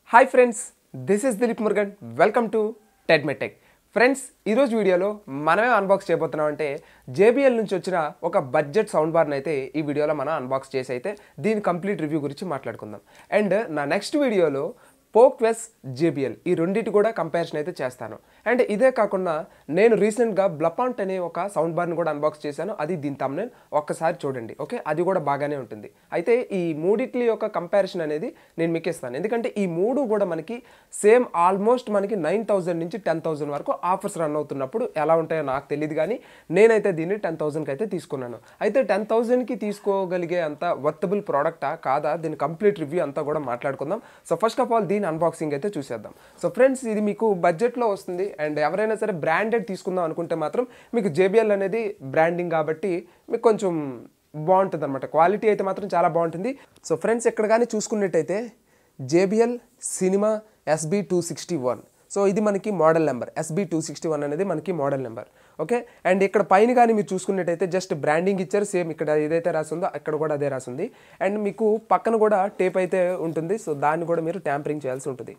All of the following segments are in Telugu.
Hi friends this is Dileep Murugan welcome to Ted Metech friends ఈరోజు వీడియోలో మనమే అన్బాక్స్ చేయబోతున్నాం అంటే జేబిఎల్ నుంచి వచ్చిన ఒక బడ్జెట్ సౌండ్ బార్ని అయితే ఈ వీడియోలో మనం అన్బాక్స్ చేసి అయితే దీని కంప్లీట్ రివ్యూ గురించి మాట్లాడుకుందాం అండ్ నా నెక్స్ట్ వీడియోలో పోక్వెస్ జేబిఎల్ ఈ రెండింటి కూడా కంపారిజన్ అయితే చేస్తాను అండ్ ఇదే కాకుండా నేను రీసెంట్గా బ్లపాంట్ అనే ఒక సౌండ్ బార్ని కూడా అన్బాక్స్ చేశాను అది దీని తమ్మునే ఒక్కసారి చూడండి ఓకే అది కూడా బాగానే ఉంటుంది అయితే ఈ మూడిట్ల యొక్క కంపారిజన్ అనేది నేను మీకు ఇస్తాను ఎందుకంటే ఈ మూడు కూడా మనకి సేమ్ ఆల్మోస్ట్ మనకి నైన్ థౌజండ్ నుంచి టెన్ థౌజండ్ వరకు ఆఫర్స్ రన్ అవుతున్నప్పుడు ఎలా ఉంటాయో నాకు తెలియదు కానీ నేనైతే దీన్ని టెన్ థౌజండ్కి అయితే తీసుకున్నాను అయితే టెన్ థౌజండ్కి తీసుకోగలిగే అంత వర్తబుల్ ప్రోడక్టా కాదా దీని కంప్లీట్ రివ్యూ అంతా కూడా మాట్లాడుకుందాం సో ఫస్ట్ ఆఫ్ ఆల్ దీని అన్బాక్సింగ్ అయితే చూసేద్దాం సో ఫ్రెండ్స్ ఇది మీకు బడ్జెట్లో వస్తుంది అండ్ ఎవరైనా సరే బ్రాండెడ్ తీసుకుందాం అనుకుంటే మాత్రం మీకు జేబిఎల్ అనేది బ్రాండింగ్ కాబట్టి మీకు కొంచెం బాగుంటుంది అనమాట క్వాలిటీ అయితే మాత్రం చాలా బాగుంటుంది సో ఫ్రెండ్స్ ఎక్కడ కానీ చూసుకున్నట్టయితే JBL cinema SB two sixty one so ఇది మనకి model number SB two sixty one అనేది మనకి మోడల్ నెంబర్ ఓకే అండ్ ఇక్కడ పైన కానీ మీరు చూసుకున్నట్టయితే జస్ట్ బ్రాండింగ్ ఇచ్చారు సేమ్ ఇక్కడ ఏదైతే రాసిందో అక్కడ కూడా అదే రాసింది అండ్ మీకు పక్కన కూడా టేప్ అయితే ఉంటుంది సో దాన్ని కూడా మీరు ట్యాంపరింగ్ చేయాల్సి ఉంటుంది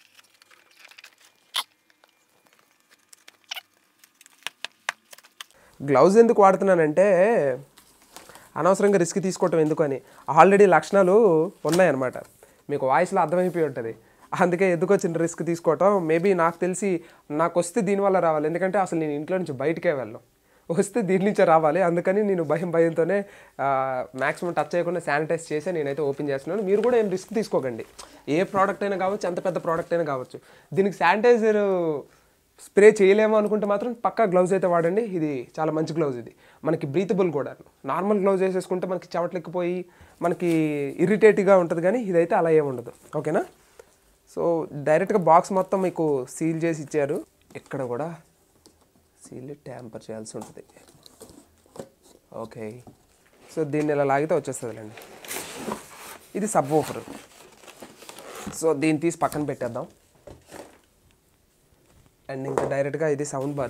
గ్లౌజ్ ఎందుకు వాడుతున్నానంటే అనవసరంగా రిస్క్ తీసుకోవటం ఎందుకు అని ఆల్రెడీ లక్షణాలు ఉన్నాయన్నమాట మీకు వాయిస్లో అర్థమైపోయి ఉంటుంది అందుకే ఎందుకు వచ్చిన రిస్క్ తీసుకోవటం మేబీ నాకు తెలిసి నాకు వస్తే దీనివల్ల రావాలి ఎందుకంటే అసలు నేను ఇంట్లో నుంచి బయటకే వెళ్ళను వస్తే దీని నుంచే రావాలి అందుకని నేను భయం భయంతోనే మ్యాక్సిమం టచ్ చేయకుండా శానిటైజ్ చేసి నేనైతే ఓపెన్ చేస్తున్నాను మీరు కూడా ఏం రిస్క్ తీసుకోకండి ఏ ప్రోడక్ట్ అయినా కావచ్చు ఎంత పెద్ద ప్రోడక్ట్ అయినా కావచ్చు దీనికి శానిటైజర్ స్ప్రే చేయలేము అనుకుంటే మాత్రం పక్కా గ్లౌజ్ అయితే వాడండి ఇది చాలా మంచి గ్లౌజ్ ఇది మనకి బ్రీతబుల్ కూడా నార్మల్ గ్లౌజ్ వేసేసుకుంటే మనకి చెవట్లెక్కిపోయి మనకి ఇరిటేటివ్గా ఉంటుంది కానీ ఇదైతే అలా ఏమి ఉండదు ఓకేనా సో డైరెక్ట్గా బాక్స్ మొత్తం మీకు సీల్ చేసి ఇచ్చారు ఇక్కడ కూడా సీల్ ట్యాంపర్ చేయాల్సి ఉంటుంది ఓకే సో దీన్ని ఇలా లాగితే వచ్చేస్తుందిలేండి ఇది సబ్ ఓఫర్ సో దీన్ని తీసి పక్కన పెట్టేద్దాం అండ్ ఇంకా డైరెక్ట్గా ఇది సౌండ్ బార్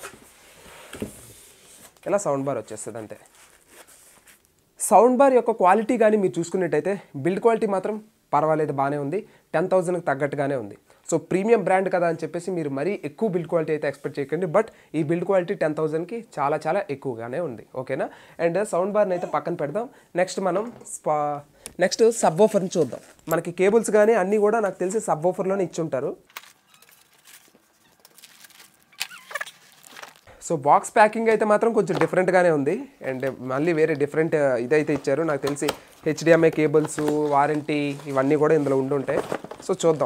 ఇలా సౌండ్ బార్ వచ్చేస్తుంది అంతే సౌండ్ బార్ యొక్క క్వాలిటీ కానీ మీరు చూసుకున్నట్టయితే బిల్డ్ క్వాలిటీ మాత్రం పర్వాలేదు బాగానే ఉంది టెన్ థౌజండ్కి తగ్గట్టుగానే ఉంది సో ప్రీమియం బ్రాండ్ కదా అని చెప్పేసి మీరు మరీ ఎక్కువ బిల్డ్ క్వాలిటీ అయితే ఎక్స్పెక్ట్ చేయకండి బట్ ఈ బిల్డ్ క్వాలిటీ టెన్ థౌజండ్కి చాలా చాలా ఎక్కువగానే ఉంది ఓకేనా అండ్ సౌండ్ బార్ని అయితే పక్కన పెడదాం నెక్స్ట్ మనం స్పా నెక్స్ట్ సబ్ ఓఫర్ని చూద్దాం మనకి కేబుల్స్ కానీ అన్నీ కూడా నాకు తెలిసి సబ్ ఓఫర్లోనే ఇచ్చుంటారు సో బాక్స్ ప్యాకింగ్ అయితే మాత్రం కొంచెం డిఫరెంట్గానే ఉంది అండ్ మళ్ళీ వేరే డిఫరెంట్ ఇదైతే ఇచ్చారు నాకు తెలిసి హెచ్డిఎంఐ కేబుల్స్ వారంటీ ఇవన్నీ కూడా ఇందులో ఉండుంటాయి సో చూద్దాం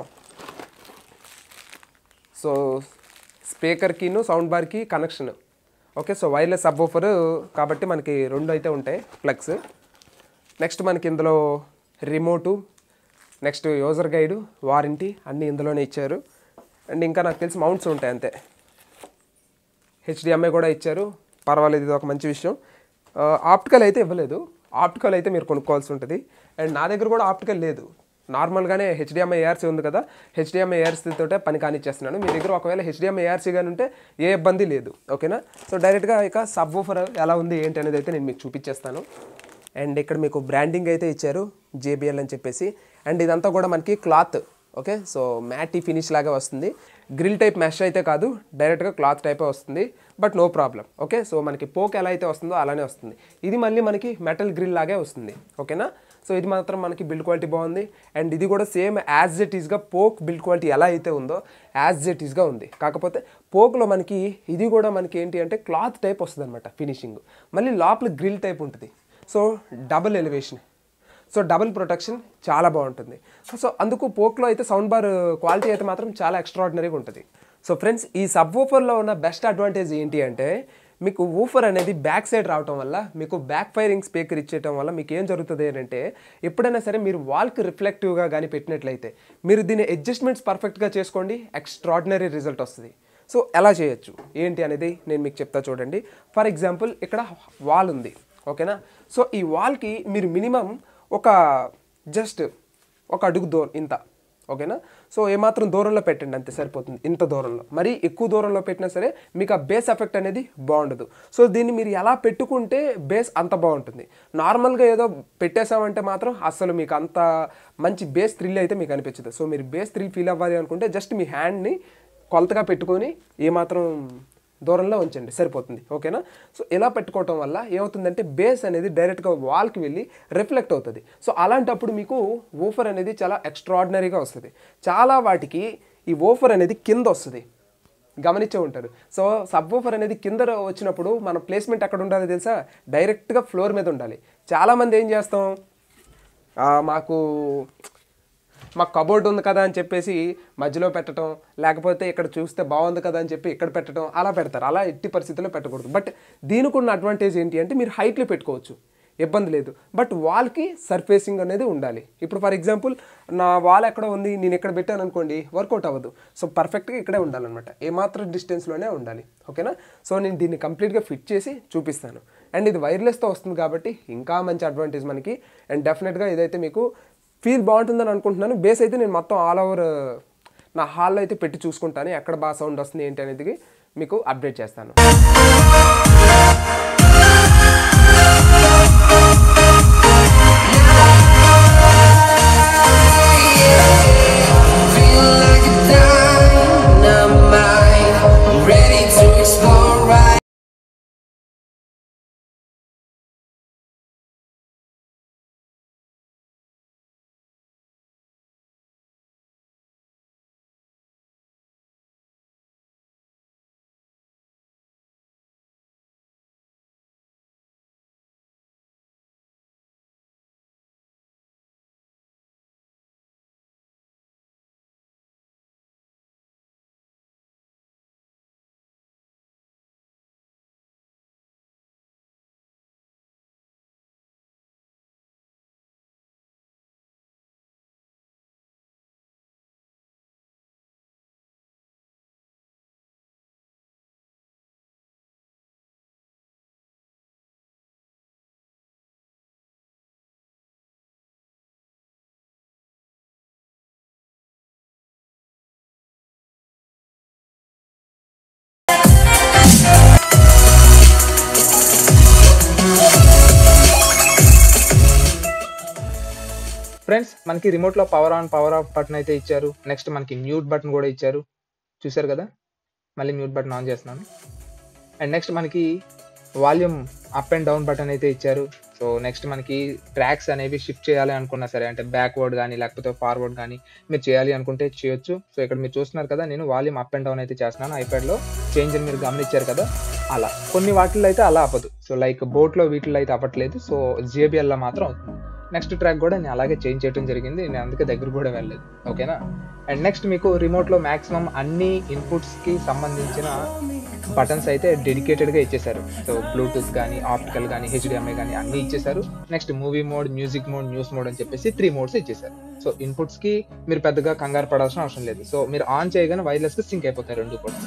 సో స్పీకర్కిను సౌండ్ బార్కి connection okay so wireless subwoofer కాబట్టి మనకి రెండు అయితే ఉంటాయి ప్లగ్స్ నెక్స్ట్ మనకి ఇందులో remote next user guide warranty అన్నీ ఇందులోనే ఇచ్చారు అండ్ ఇంకా నాకు తెలిసి మౌంట్స్ ఉంటాయి అంతే హెచ్డిఎంఐ కూడా ఇచ్చారు పర్వాలేదు ఇది ఒక మంచి విషయం ఆప్టికల్ అయితే ఇవ్వలేదు ఆప్టికల్ అయితే మీరు కొనుక్కోవాల్సి ఉంటుంది అండ్ నా దగ్గర కూడా ఆప్టికల్ లేదు నార్మల్గానే హెచ్డిఎంఐ ఏఆర్సీ ఉంది కదా హెచ్డిఎంఐ ఏఆర్సీ తోటే పని కానిచ్చేస్తున్నాను మీ దగ్గర ఒకవేళ హెచ్డిఎంఐ ఏఆర్సీ కానీ ఉంటే ఏ ఇబ్బంది లేదు ఓకేనా సో డైరెక్ట్గా ఇక సబ్ ఓఫర్ ఎలా ఉంది ఏంటి అనేది అయితే నేను మీకు చూపించేస్తాను అండ్ ఇక్కడ మీకు బ్రాండింగ్ అయితే ఇచ్చారు జేబిఎల్ అని చెప్పేసి అండ్ ఇదంతా కూడా మనకి cloth okay so matte finish లాగా వస్తుంది గ్రిల్ టైప్ మెష్ అయితే కాదు డైరెక్ట్గా క్లాత్ టైపే వస్తుంది but no problem okay so మనకి పోక్ ఎలా అయితే వస్తుందో అలానే వస్తుంది ఇది మళ్ళీ మనకి మెటల్ గ్రిల్ లాగే వస్తుంది ఓకేనా సో ఇది మాత్రం మనకి బిల్డ్ క్వాలిటీ బాగుంది అండ్ ఇది కూడా సేమ్ యాజ్ ఇట్ ఈస్గా పోక్ బిల్డ్ క్వాలిటీ ఎలా అయితే ఉందో యాజ్ ఇట్ ఈస్గా ఉంది కాకపోతే పోక్లో మనకి ఇది కూడా మనకి ఏంటి అంటే క్లాత్ టైప్ వస్తుంది అనమాట ఫినిషింగ్ మళ్ళీ లోపల గ్రిల్ టైప్ ఉంటుంది so double elevation so double protection చాలా బాగుంటుంది సో అందుకు పోక్లో అయితే సౌండ్ బార్ క్వాలిటీ అయితే మాత్రం చాలా ఎక్స్ట్రాడినరీగా ఉంటుంది సో ఫ్రెండ్స్ ఈ సబ్ ఊఫర్లో ఉన్న బెస్ట్ అడ్వాంటేజ్ ఏంటి అంటే మీకు ఊఫర్ అనేది బ్యాక్ సైడ్ రావటం వల్ల మీకు బ్యాక్ ఫైరింగ్ స్పీకర్ ఇచ్చేయటం వల్ల మీకు ఏం జరుగుతుంది అంటే ఎప్పుడైనా సరే మీరు వాల్కి రిఫ్లెక్టివ్గా కానీ పెట్టినట్లయితే మీరు దీని అడ్జస్ట్మెంట్స్ పర్ఫెక్ట్గా చేసుకోండి ఎక్స్ట్రాడినరీ రిజల్ట్ వస్తుంది సో ఎలా చేయొచ్చు ఏంటి అనేది నేను మీకు చెప్తా చూడండి ఫర్ ఎగ్జాంపుల్ ఇక్కడ వాల్ ఉంది ఓకేనా సో ఈ వాల్కి మీరు మినిమం ఒక జస్ట్ ఒక అడుగు దో ఇంత ఓకేనా సో ఏమాత్రం దూరంలో పెట్టండి అంతే సరిపోతుంది ఇంత దూరంలో మరి ఎక్కువ దూరంలో పెట్టినా సరే మీకు ఆ బేస్ ఎఫెక్ట్ అనేది బాగుండదు సో దీన్ని మీరు ఎలా పెట్టుకుంటే బేస్ అంత బాగుంటుంది నార్మల్గా ఏదో పెట్టేసామంటే మాత్రం అసలు మీకు అంత మంచి బేస్ థ్రిల్ అయితే మీకు అనిపించదు సో మీరు బేస్ థ్రిల్ ఫీల్ అవ్వాలి అనుకుంటే జస్ట్ మీ హ్యాండ్ని కొలతగా పెట్టుకొని ఏమాత్రం దూరంలో ఉంచండి సరిపోతుంది ఓకేనా సో ఇలా పెట్టుకోవటం వల్ల ఏమవుతుందంటే బేస్ అనేది డైరెక్ట్గా వాల్కి వెళ్ళి రిఫ్లెక్ట్ అవుతుంది సో అలాంటప్పుడు మీకు ఓఫర్ అనేది చాలా ఎక్స్ట్రాడినరీగా వస్తుంది చాలా వాటికి ఈ ఓఫర్ అనేది కింద వస్తుంది గమనించే ఉంటారు సో సబ్ ఓఫర్ అనేది కింద వచ్చినప్పుడు మన ప్లేస్మెంట్ ఎక్కడ ఉండాలి తెలుసా డైరెక్ట్గా ఫ్లోర్ మీద ఉండాలి చాలామంది ఏం చేస్తాం ఆ, మాకు మాకు కబోర్డ్ ఉంది కదా అని చెప్పేసి మధ్యలో పెట్టడం లేకపోతే ఇక్కడ చూస్తే బాగుంది కదా అని చెప్పి ఇక్కడ పెట్టడం అలా పెడతారు అలా ఎట్టి పరిస్థితుల్లో పెట్టకూడదు బట్ దీనికి ఉన్న అడ్వాంటేజ్ ఏంటి అంటే మీరు హైట్లో పెట్టుకోవచ్చు ఇబ్బంది లేదు బట్ వాల్కి సర్ఫేసింగ్ అనేది ఉండాలి ఇప్పుడు ఫర్ ఎగ్జాంపుల్ నా వాల్ ఎక్కడ ఉంది నేను ఇక్కడ పెట్టాను అనుకోండి వర్కౌట్ అవ్వదు సో పర్ఫెక్ట్గా ఇక్కడే ఉండాలన్నమాట ఏమాత్రం డిస్టెన్స్లోనే ఉండాలి ఓకేనా సో నేను దీన్ని కంప్లీట్గా ఫిట్ చేసి చూపిస్తాను అండ్ ఇది వైర్లెస్తో వస్తుంది కాబట్టి ఇంకా మంచి అడ్వాంటేజ్ మనకి అండ్ డెఫినెట్గా ఇదైతే మీకు ఫీల్ బాగుంటుందని అనుకుంటున్నాను బేస్ అయితే నేను మొత్తం ఆల్ ఓవర్ నా హాల్లో అయితే పెట్టి చూసుకుంటాను ఎక్కడ బాగా సౌండ్ వస్తుంది ఏంటి అనేది మీకు అప్డేట్ చేస్తాను Feel like a dynamite, ready to explore right. Friends మనకి రిమోట్ లో power on power off button అయితే ఇచ్చారు నెక్స్ట్ మనకి మ్యూట్ బటన్ కూడా ఇచ్చారు చూసారు కదా మళ్ళీ మ్యూట్ బటన్ ఆన్ చేస్తున్నాను అండ్ నెక్స్ట్ మనకి volume up and down button అయితే ఇచ్చారు సో నెక్స్ట్ మనకి ట్రాక్స్ అనేవి షిఫ్ట్ చేయాలి అనుకున్నా సరే అంటే బ్యాక్వర్డ్ కానీ లేకపోతే ఫార్వర్డ్ కానీ మీరు చేయాలి అనుకుంటే చేయొచ్చు సో ఇక్కడ మీరు చూస్తున్నారు కదా నేను వాల్యూమ్ అప్ అండ్ డౌన్ అయితే చేస్తున్నాను ఐప్యాడ్లో చేంజ్ అని మీరు గమనించారు కదా అలా కొన్ని వాటిల్లో అయితే అలా అవ్వదు సో లైక్ బోట్లో వీటిలో అయితే అవ్వట్లేదు సో జేబిఎల్లో మాత్రం అవుతుంది నెక్స్ట్ ట్రాక్ కూడా నేను అలాగే చేంజ్ చేయడం జరిగింది నేను అందుకే దగ్గర కూడా వెళ్ళలేదు ఓకేనా అండ్ నెక్స్ట్ మీకు రిమోట్లో మాక్సిమం అన్ని ఇన్పుట్స్కి సంబంధించిన బటన్స్ అయితే డెడికేటెడ్గా ఇచ్చేసారు సో బ్లూటూత్ కానీ ఆప్టికల్ కానీ హెచ్డిఎంఐ కానీ అన్ని ఇచ్చేసారు next movie mode music mode news mode అని చెప్పేసి త్రీ మోడ్స్ ఇచ్చేసారు సో ఇన్పుట్స్కి మీరు పెద్దగా కంగారు పడాల్సిన అవసరం లేదు సో మీరు ఆన్ చేయగానే వైర్లెస్గా సింక్ అయిపోతాయి రెండు కూడా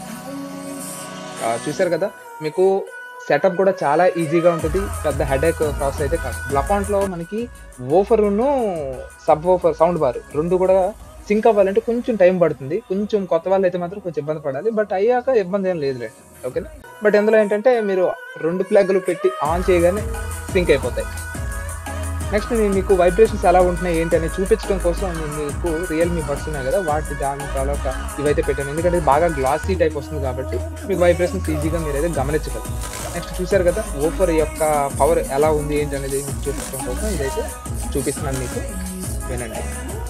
ఆ, చూశారు కదా మీకు సెటప్ కూడా చాలా ఈజీగా ఉంటుంది పెద్ద హెడేక్ ప్రాసెస్ అయితే కాదు బ్లపాంట్లో మనకి ఓఫర్ను సబ్ ఓఫర్ సౌండ్ బార్ రెండు కూడా సింక్ అవ్వాలంటే కొంచెం టైం పడుతుంది కొంచెం కొత్త వాళ్ళు అయితే మాత్రం కొంచెం ఇబ్బంది పడాలి బట్ అయ్యాక ఇబ్బంది ఏం లేదులే ఓకేనా బట్ ఇందులో ఏంటంటే మీరు రెండు ప్లగ్లు పెట్టి ఆన్ చేయగానే సింక్ అయిపోతాయి నెక్స్ట్ నేను మీకు వైబ్రేషన్స్ ఎలా ఉంటున్నాయి ఏంటి అనేది చూపించడం కోసం నేను మీకు రియల్మీ బడ్స్ ఉన్నాయి కదా వాటి దాని తర్వాత ఇవైతే పెట్టాను ఎందుకంటే ఇది బాగా గ్లాసీ టైప్ వస్తుంది కాబట్టి మీకు వైబ్రేషన్స్ ఈజీగా మీరు అయితే గమనించగలరు నెక్స్ట్ చూశారు కదా ఓఫర్ యొక్క పవర్ ఎలా ఉంది ఏంటి అనేది మీకు చూపించడం కోసం ఇదైతే చూపిస్తున్నాను మీకు వినండి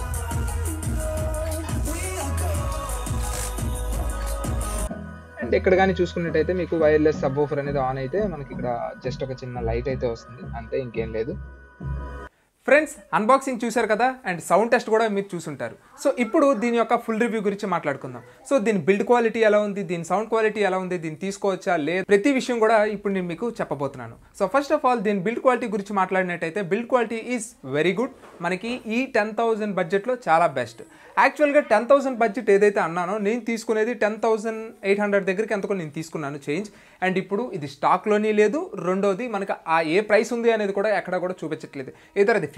అండ్ ఇక్కడ కానీ చూసుకున్నట్టయితే మీకు వైర్లెస్ సబ్ ఓఫర్ అనేది ఆన్ అయితే మనకి ఇక్కడ జస్ట్ ఒక చిన్న లైట్ అయితే వస్తుంది అంతే ఇంకేం లేదు ఫ్రెండ్స్ అన్బాక్సింగ్ చూశారు కదా అండ్ సౌండ్ టెస్ట్ కూడా మీరు చూసుంటారు సో ఇప్పుడు దీని యొక్క ఫుల్ రివ్యూ గురించి మాట్లాడుకుందాం సో దీని బిల్డ్ క్వాలిటీ ఎలా ఉంది దీని సౌండ్ క్వాలిటీ ఎలా ఉంది దీన్ని తీసుకోవచ్చా లేదు ప్రతి విషయం కూడా ఇప్పుడు నేను మీకు చెప్పబోతున్నాను సో ఫస్ట్ ఆఫ్ ఆల్ దీని బిల్డ్ క్వాలిటీ గురించి మాట్లాడినట్టయితే build quality is very good మనకి ఈ టెన్ థౌసండ్ బడ్జెట్లో చాలా బెస్ట్ యాక్చువల్గా టెన్ థౌసండ్ బడ్జెట్ ఏదైతే అన్నానో నేను తీసుకునేది టెన్ థౌసండ్ ఎయిట్ హండ్రెడ్ దగ్గరికి ఎంతకో నేను తీసుకున్నాను చేంజ్ అండ్ ఇప్పుడు ఇది స్టాక్లోని లేదు రెండోది మనకి ఆ ఏ ప్రైస్ ఉంది అనేది కూడా ఎక్కడ కూడా చూపించట్లేదు ఏదో అది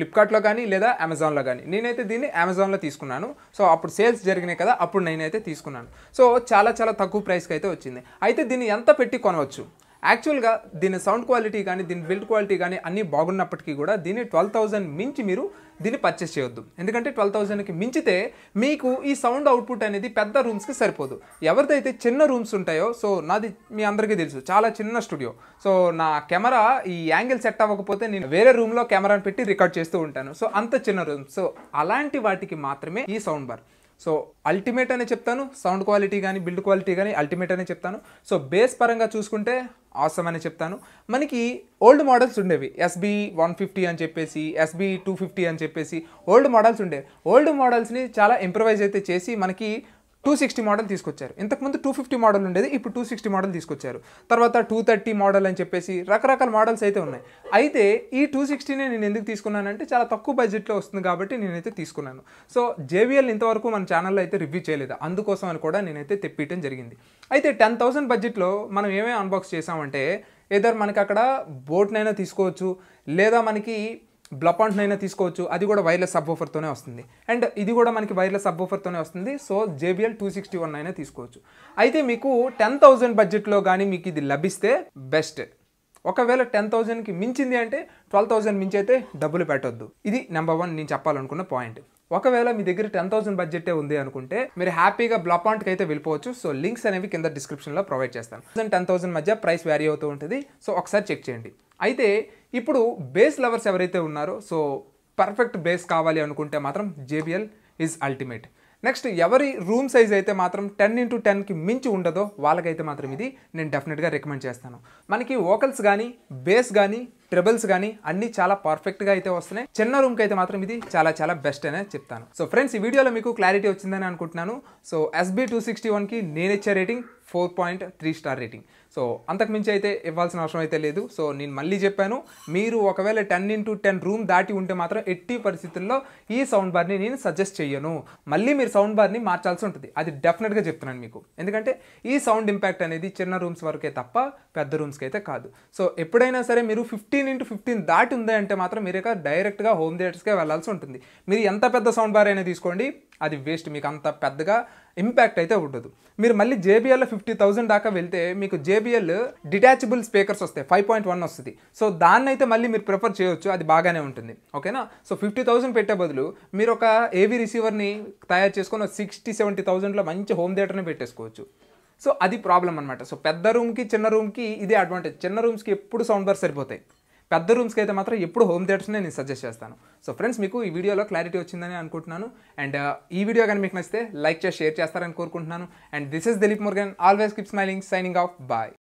ఫ్లిప్కార్ట్లో కానీ లేదా అమెజాన్లో కానీ నేనైతే దీన్ని అమెజాన్లో తీసుకున్నాను సో అప్పుడు సేల్స్ జరిగినాయి కదా అప్పుడు నేనైతే తీసుకున్నాను సో చాలా చాలా తక్కువ ప్రైస్కి అయితే వచ్చింది అయితే దీన్ని ఎంత పెట్టి కొనవచ్చు యాక్చువల్గా దీని సౌండ్ క్వాలిటీ కానీ దీని బిల్డ్ క్వాలిటీ కానీ అన్నీ బాగున్నప్పటికీ కూడా దీన్ని ట్వెల్వ్ థౌసండ్ మించి మీరు దీన్ని పర్చేస్ చేయొద్దు ఎందుకంటే ట్వెల్వ్ థౌసండ్కి మించితే మీకు ఈ సౌండ్ అవుట్పుట్ అనేది పెద్ద రూమ్స్కి సరిపోదు ఎవరిదైతే చిన్న రూమ్స్ ఉంటాయో సో నాది మీ అందరికీ తెలుసు చాలా చిన్న స్టూడియో సో నా కెమెరా ఈ యాంగిల్ సెట్ అవ్వకపోతే నేను వేరే రూమ్లో కెమెరాని పెట్టి రికార్డ్ చేస్తూ ఉంటాను సో అంత చిన్న రూమ్ సో అలాంటి వాటికి మాత్రమే ఈ సౌండ్ బార్ సో అల్టిమేట్ అనే చెప్తాను సౌండ్ క్వాలిటీ కానీ బిల్డ్ క్వాలిటీ కానీ అల్టిమేట్ అనే చెప్తాను సో బేస్ పరంగా చూసుకుంటే ఆసమ్ అని చెప్తాను మనకి ఓల్డ్ మోడల్స్ ఉండేవి ఎస్బీ వన్ ఫిఫ్టీ అని చెప్పేసి ఎస్బీ టూ ఫిఫ్టీ అని చెప్పేసి ఓల్డ్ మోడల్స్ ఉండేవి ఓల్డ్ మోడల్స్ని చాలా ఇంప్రవైజ్ అయితే చేసి మనకి టూ సిక్స్టీ మోడల్ తీసుకొచ్చారు ఇంతకుముందు టూ ఫిఫ్టీ మోడల్ ఉండేది ఇప్పుడు టూ సిక్స్టీ మోడల్ తీసుకొచ్చారు తర్వాత టూ థర్టీ మోడల్ అని చెప్పేసి రకరకాల మోడల్స్ అయితే ఉన్నాయి అయితే ఈ టూ సిక్స్టీని నేను ఎందుకు తీసుకున్నానంటే చాలా తక్కువ బడ్జెట్లో వస్తుంది కాబట్టి నేనైతే తీసుకున్నాను సో జేవిఎల్ ఇంతవరకు మన ఛానల్లో అయితే రివ్యూ చేయలేదు అందుకోసం అని కూడా నేనైతే తెప్పియటం జరిగింది అయితే టెన్ థౌసండ్ బడ్జెట్లో మనం ఏమేమి అన్బాక్స్ చేసామంటే ఏదర్ మనకి అక్కడ బోట్నైనా తీసుకోవచ్చు లేదా మనకి బ్లపాంట్నైనా తీసుకోవచ్చు అది కూడా వైర్లెస్ సబ్ తోనే వస్తుంది అండ్ ఇది కూడా మనకి వైర్లెస్ సబ్ తోనే వస్తుంది so JBL two sixty one అయినా తీసుకోవచ్చు అయితే మీకు టెన్ థౌజండ్ బడ్జెట్లో కానీ మీకు ఇది లభిస్తే బెస్ట్ ఒకవేళ టెన్ థౌజండ్కి మించింది అంటే ట్వెల్వ్ థౌజండ్ మించి అయితే డబ్బులు పెట్టొద్దు ఇది నెంబర్ వన్ నేను చెప్పాలనుకున్న పాయింట్ ఒకవేళ మీ దగ్గర టెన్ థౌసండ్ బడ్జెటే ఉంది అనుకుంటే మీరు హ్యాపీగా బ్లాపాంట్కి అయితే వెళ్ళిపోవచ్చు సో లింక్స్ అనేవి కింద డిస్క్రిప్షన్లో ప్రొవైడ్ చేస్తాను థౌసండ్ టెన్ థౌసండ్ మధ్య ప్రైస్ వ్యారీ అవుతూ ఉంటుంది సో ఒకసారి చెక్ చేయండి అయితే ఇప్పుడు బేస్ లవర్స్ ఎవరైతే ఉన్నారో సో పర్ఫెక్ట్ బేస్ కావాలి అనుకుంటే మాత్రం జేబిఎల్ ఈజ్ అల్టిమేట్ నెక్స్ట్ ఎవరి రూమ్ సైజ్ అయితే మాత్రం టెన్ ఇంటూ టెన్కి మించి ఉండదో వాళ్ళకైతే మాత్రం ఇది నేను డెఫినెట్గా రికమెండ్ చేస్తాను మనకి వోకల్స్ కానీ బేస్ కానీ ట్రిబుల్స్ కానీ అన్ని చాలా పర్ఫెక్ట్గా అయితే వస్తున్నాయి చిన్న రూమ్కి అయితే మాత్రం ఇది చాలా చాలా బెస్ట్ అనే చెప్తాను సో ఫ్రెండ్స్ ఈ వీడియోలో మీకు క్లారిటీ వచ్చిందని అనుకుంటున్నాను సో ఎస్బీ టూ సిక్స్టీ వన్కి నేను ఇచ్చే rating four point three star rating so అంతకు మించి అయితే ఇవ్వాల్సిన అవసరం అయితే లేదు సో నేను మళ్ళీ చెప్పాను మీరు ఒకవేళ టెన్ ఇంటూ టెన్ రూమ్ దాటి ఉంటే మాత్రం ఎట్టి పరిస్థితుల్లో ఈ సౌండ్ బార్ని నేను సజెస్ట్ చేయను మళ్ళీ మీరు సౌండ్ బార్ని మార్చాల్సి ఉంటుంది అది డెఫినెట్గా చెప్తున్నాను మీకు ఎందుకంటే ఈ సౌండ్ ఇంపాక్ట్ అనేది చిన్న రూమ్స్ వరకే తప్ప పెద్ద రూమ్స్కి అయితే కాదు సో ఎప్పుడైనా సరే మీరు ఫిఫ్టీన్ ఇంటూ ఫిఫ్టీన్ దాటి ఉంది అంటే మాత్రం మీరు ఇక డైరెక్ట్గా హోమ్ థియేటర్స్కే వెళ్ళాల్సి ఉంటుంది మీరు ఎంత పెద్ద సౌండ్ బార్ అయినా తీసుకోండి అది వేస్ట్ మీకు అంత పెద్దగా ఇంపాక్ట్ అయితే ఉండదు మీరు మళ్ళీ జేబిఎల్లో ఫిఫ్టీ థౌసండ్ దాకా వెళ్తే మీకు జేబిఎల్ డిటాచబుల్ స్పీకర్స్ వస్తాయి ఫైవ్ పాయింట్ వన్ వస్తుంది సో దాన్ని అయితే మళ్ళీ మీరు ప్రిఫర్ చేయొచ్చు అది బాగానే ఉంటుంది ఓకేనా సో ఫిఫ్టీ థౌసండ్ పెట్టే బదులు మీరు ఒక ఏవీ రిసీవర్ని తయారు చేసుకొని సిక్స్టీ సెవెంటీ థౌసండ్లో మంచి హోమ్ థియేటర్ని పెట్టేసుకోవచ్చు సో అది ప్రాబ్లం అనమాట సో పెద్ద రూమ్కి చిన్న రూమ్కి ఇదే అడ్వాంటేజ్ చిన్న రూమ్స్కి ఎప్పుడు సౌండ్ బార్ సరిపోతాయి పెద్ద రూమ్స్కి అయితే మాత్రం ఎప్పుడు హోమ్ థియేటర్స్నే నేను సజెస్ట్ చేస్తాను సో ఫ్రెండ్స్ మీకు ఈ వీడియోలో క్లారిటీ వచ్చిందని అనుకుంటున్నాను అండ్ ఈ వీడియో కానీ మీకు నచ్చితే లైక్ చేసి షేర్ చేస్తారని కోరుకుంటున్నాను and this is Dileep Murugan always keep smiling signing off bye